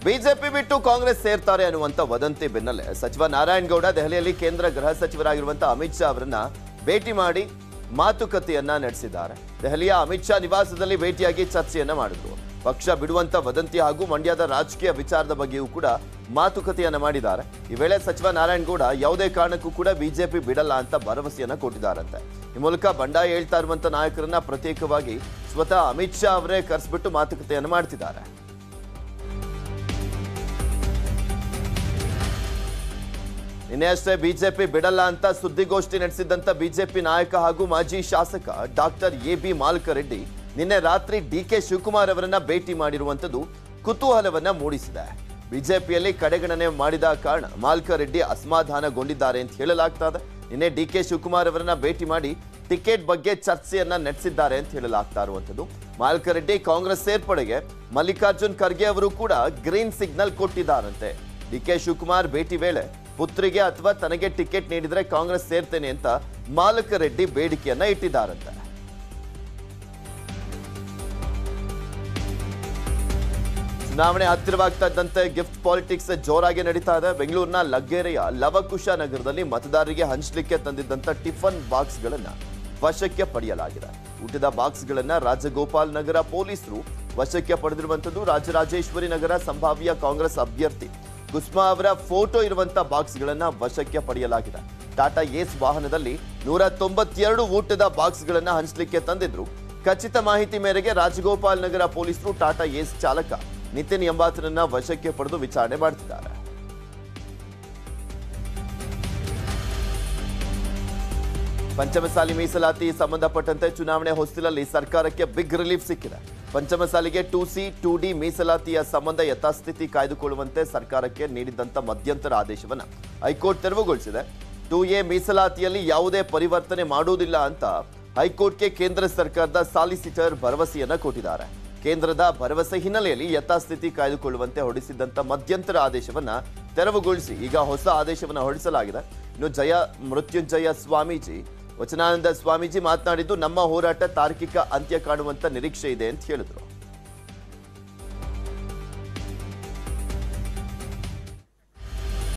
BJP ಬಿಟ್ಟು ಕಾಂಗ್ರೆಸ್ ಸೇರ್ತಾರೆ ಅನ್ನುವಂತ ವದಂತಿ ಬೆನ್ನಲ್ಲೇ ಸಚಿವ ನಾರಾಯಣಗೌಡ ದೆಹಲಿಯಲ್ಲಿ ಕೇಂದ್ರ ಗೃಹ ಸಚಿವರಾಗಿರುವಂತಹ ಅಮಿತ್ ಶಾ ಅವರನ್ನ ಭೇಟಿ ಮಾಡಿ ಮಾತುಕತೆಯನ್ನ ನಡೆಸಿದ್ದಾರೆ ದೆಹಲಿಯ ಅಮಿತ್ ಶಾ ನಿವಾಸದಲ್ಲಿ ಭೇಟಿಯಾಗಿ ಚರ್ಚೆಯನ್ನ ಮಾಡಿದ್ರು ಪಕ್ಷ ಬಿಡುವಂತ ವದಂತಿ ಹಾಗೂ ಮಂಡ್ಯದ ರಾಜಕೀಯ ವಿಚಾರದ ಬಗ್ಗೆಯೂ ಕೂಡ ಮಾತುಕತೆಯನ್ನ ಮಾಡಿದ್ದಾರೆ ಈ ವೇಳೆ ಸಚಿವ ನಾರಾಯಣಗೌಡ ಯಾವುದೇ ಕಾರಣಕ್ಕೂ ಕೂಡ ಬಿಜೆಪಿ ಬಿಡಲ್ಲ ಅಂತ ಭರವಸೆಯನ್ನ ಕೊಟ್ಟಿದ್ದಾರಂತೆ ಈ ಮೂಲಕ ಬಂಡಾಯ ಹೇಳ್ತಾ ಇರುವಂತ ನಾಯಕರನ್ನ ಪ್ರತ್ಯೇಕವಾಗಿ ಸ್ವತಃ ಅಮಿತ್ ಶಾ ಅವರೇ ಕರೆಸ್ಬಿಟ್ಟು ಮಾತುಕತೆಯನ್ನು ಮಾಡ್ತಿದ್ದಾರೆ ನಿನ್ನೆ ಅಷ್ಟೇ ಬಿಜೆಪಿ ಬಿಡಲ್ಲ ಅಂತ ಸುದ್ದಿಗೋಷ್ಠಿ ನಡೆಸಿದ್ದಂತ ಬಿಜೆಪಿ ನಾಯಕ ಹಾಗೂ ಮಾಜಿ ಶಾಸಕ ಡಾಕ್ಟರ್ ಎ ಬಿ ಮಾಲ್ಕರೆಡ್ಡಿ ನಿನ್ನೆ ರಾತ್ರಿ ಡಿ ಕೆ ಶಿವಕುಮಾರ್ ಅವರನ್ನ ಭೇಟಿ ಮಾಡಿರುವಂತದ್ದು ಕುತೂಹಲವನ್ನ ಮೂಡಿಸಿದೆ ಬಿಜೆಪಿಯಲ್ಲಿ ಕಡೆಗಣನೆ ಮಾಡಿದ ಕಾರಣ ಮಾಲ್ಕರೆಡ್ಡಿ ಅಸಮಾಧಾನಗೊಂಡಿದ್ದಾರೆ ಅಂತ ಹೇಳಲಾಗ್ತಾ ಇದೆ ನಿನ್ನೆ ಡಿ ಕೆ ಶಿವಕುಮಾರ್ ಅವರನ್ನ ಭೇಟಿ ಮಾಡಿ ಟಿಕೆಟ್ ಬಗ್ಗೆ ಚರ್ಚೆಯನ್ನ ನಡೆಸಿದ್ದಾರೆ ಅಂತ ಹೇಳಲಾಗ್ತಾ ಇರುವಂತದ್ದು ಮಾಲ್ಕರೆಡ್ಡಿ ಕಾಂಗ್ರೆಸ್ ಸೇರ್ಪಡೆಗೆ ಮಲ್ಲಿಕಾರ್ಜುನ್ ಖರ್ಗೆ ಅವರು ಕೂಡ ಗ್ರೀನ್ ಸಿಗ್ನಲ್ ಕೊಟ್ಟಿದ್ದಾರಂತೆ ಡಿ ಕೆ ಶಿವಕುಮಾರ್ ಭೇಟಿ ವೇಳೆ ಪುತ್ರಿಗೆ ಅಥವಾ ತನಗೆ ಟಿಕೆಟ್ ನೀಡಿದ್ರೆ ಕಾಂಗ್ರೆಸ್ ಸೇರ್ತೇನೆ ಅಂತ ಮಾಲಕ ರೆಡ್ಡಿ ಬೇಡಿಕೆಯನ್ನ ಇಟ್ಟಿದ್ದಾರಂತೆ ಚುನಾವಣೆ ಹತ್ತಿರವಾಗ್ತಾ ಇದ್ದಂತೆ ಗಿಫ್ಟ್ ಪಾಲಿಟಿಕ್ಸ್ ಜೋರಾಗಿ ನಡೀತಾ ಇದೆ ಬೆಂಗಳೂರಿನ ಲಗ್ಗೆರೆಯ ಲವಕುಶ ನಗರದಲ್ಲಿ ಮತದಾರರಿಗೆ ಹಂಚಲಿಕ್ಕೆ ತಂದಿದ್ದಂತ ಟಿಫನ್ ಬಾಕ್ಸ್ಗಳನ್ನ ವಶಕ್ಕೆ ಪಡೆಯಲಾಗಿದೆ ಊಟದ ಬಾಕ್ಸ್ಗಳನ್ನ ರಾಜಗೋಪಾಲ್ ನಗರ ಪೊಲೀಸರು ವಶಕ್ಕೆ ಪಡೆದಿರುವಂತದ್ದು ರಾಜರಾಜೇಶ್ವರಿ ನಗರ ಸಂಭಾವ್ಯ ಕಾಂಗ್ರೆಸ್ ಅಭ್ಯರ್ಥಿ ಕುಸ್ಮಾ ಅವರ ಫೋಟೋ ಇರುವಂತ ಬಾಕ್ಸ್ಗಳನ್ನ ವಶಕ್ಕೆ ಪಡೆಯಲಾಗಿದೆ ಟಾಟಾ ಏಸ್ ವಾಹನದಲ್ಲಿ ನೂರ ತೊಂಬತ್ತೆರಡು ಊಟದ ಬಾಕ್ಸ್ಗಳನ್ನ ಹಂಚಲಿಕ್ಕೆ ತಂದಿದ್ರು ಖಚಿತ ಮಾಹಿತಿ ಮೇರೆಗೆ ರಾಜಗೋಪಾಲ್ ನಗರ ಪೊಲೀಸರು ಟಾಟಾ ಏಸ್ ಚಾಲಕ ನಿತಿನ್ ಎಂಬಾತನನ್ನ ವಶಕ್ಕೆ ಪಡೆದು ವಿಚಾರಣೆ ಮಾಡ್ತಿದ್ದಾರೆ ಪಂಚಮಸಾಲಿ ಮೀಸಲಾತಿ ಸಂಬಂಧಪಟ್ಟಂತೆ ಚುನಾವಣೆ ಹೊಸ್ತಿಲಲ್ಲಿ ಸರ್ಕಾರಕ್ಕೆ ಬಿಗ್ ರಿಲೀಫ್ ಸಿಕ್ಕಿದೆ ಪಂಚಮಸಾಲಿಗೆ ಟೂ ಸಿ ಟೂ ಡಿ ಮೀಸಲಾತಿಯ ಸಂಬಂಧ ಯಥಾಸ್ಥಿತಿ ಕಾಯ್ದುಕೊಳ್ಳುವಂತೆ ಸರ್ಕಾರಕ್ಕೆ ನೀಡಿದ್ದಂತ ಮಧ್ಯಂತರ ಆದೇಶವನ್ನ ಹೈಕೋರ್ಟ್ ತೆರವುಗೊಳಿಸಿದೆ ಟೂ ಎ ಮೀಸಲಾತಿಯಲ್ಲಿ ಯಾವುದೇ ಪರಿವರ್ತನೆ ಮಾಡುವುದಿಲ್ಲ ಅಂತ ಹೈಕೋರ್ಟ್ಗೆ ಕೇಂದ್ರ ಸರ್ಕಾರದ ಸಾಲಿಸಿಟರ್ ಭರವಸೆಯನ್ನ ಕೊಟ್ಟಿದ್ದಾರೆ ಕೇಂದ್ರದ ಭರವಸೆ ಹಿನ್ನೆಲೆಯಲ್ಲಿ ಯಥಾಸ್ಥಿತಿ ಕಾಯ್ದುಕೊಳ್ಳುವಂತೆ ಹೊರಡಿಸಿದ್ದಂತ ಮಧ್ಯಂತರ ಆದೇಶವನ್ನ ತೆರವುಗೊಳಿಸಿ ಈಗ ಹೊಸ ಆದೇಶವನ್ನ ಹೊರಡಿಸಲಾಗಿದೆ ಇನ್ನು ಜಯ ಮೃತ್ಯುಂಜಯ ಸ್ವಾಮೀಜಿ ವಚನಾನಂದ ಸ್ವಾಮೀಜಿ ಮಾತನಾಡಿದ್ದು ನಮ್ಮ ಹೋರಾಟ ತಾರ್ಕಿಕ ಅಂತ್ಯ ಕಾಣುವಂತ ನಿರೀಕ್ಷೆ ಇದೆ ಅಂತ ಹೇಳಿದ್ರು